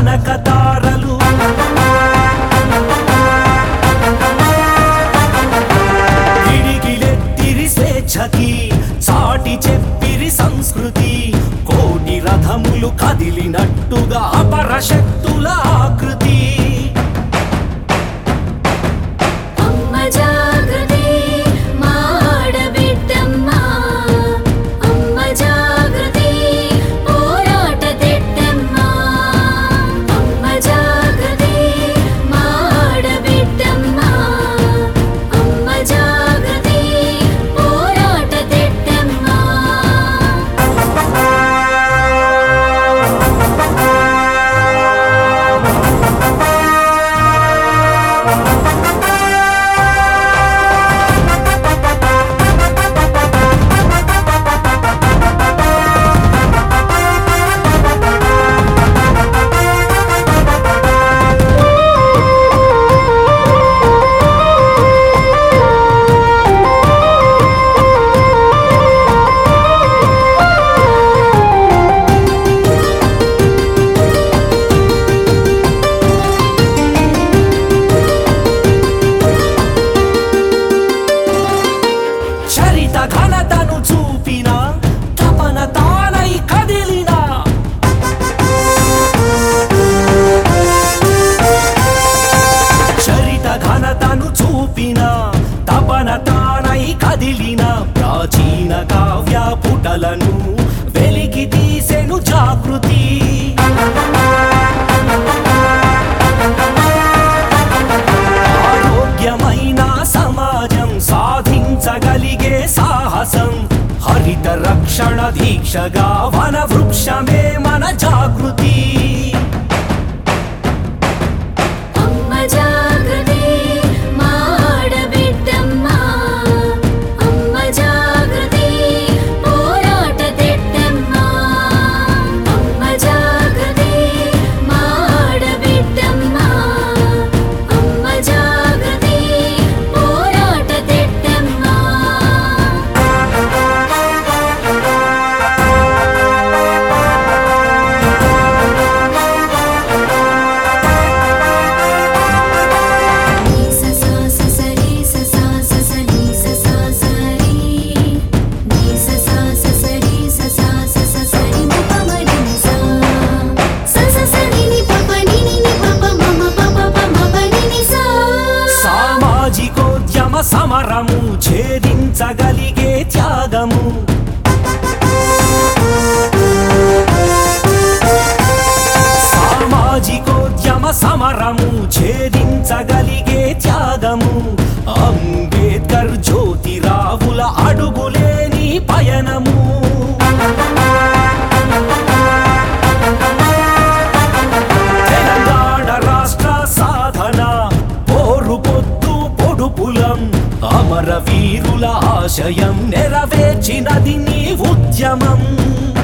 జనక తారలు గిడిగిలెత్తిరి స్వేచ్ఛకి చాటి చెప్పిరి సంస్కృతి కోటి రథములు కదిలినట్టుగా అపరశక్తుల ఆకృతి అమ్మ జాగృతి మా ఆడబిడ్డమ్మ అమ్మ జాగృతి పోరాట దిట్టమ్మ అమ్మ జాగృతి మా ఆడబిడ్డమ్మ అమ్మ జాగృతి పోరాట దిట్టమ్మ చరిత ఘనతను చూపిన తపన తానై కదిలిన చరిత ఘనతను చూపిన తపన తానై కదిలిన ప్రాచీన కావ్య పుటలను వెలికి తీసెను జాగృతి ఆరోగ్యమైన సమాజం సాధించగలిగే సాహసం హరిత రక్షణ దీక్షగా వన వృక్షమే మన జాగృతి అమ్మ జాగృతి మా ఆడబిడ్డమ్మ అమ్మ జాగృతి పోరాట దిట్టమ్మ అమ్మ జాగృతి మా ఆడబిడ్డమ్మ అమ్మ జాగృతి పోరాట దిట్టమ్మ నీ ససా ససరి ససా ససరి ససా సరి నీ ససా ససరి ససా సస సరి మ ప మ రి ని సా సస సరి ని ప ప ని ని ని ప ప మ మ ప ప ప మ ప ని ని సా సామాజికోద్యమ సమరము ఛేదించగలిగే త్యాగము సామాజికోద్యమ సమరము ఛేదించగలిగే త్యాగము అంబేద్కర్ జ్యోతిరావుల అడుగులేని పయనము తెలంగాణ రాష్ట్ర సాధన పోరు పొద్దు పొడుపులం అమర వీరుల ఆశయం నెరవేర్చినది నీ ఉద్యమం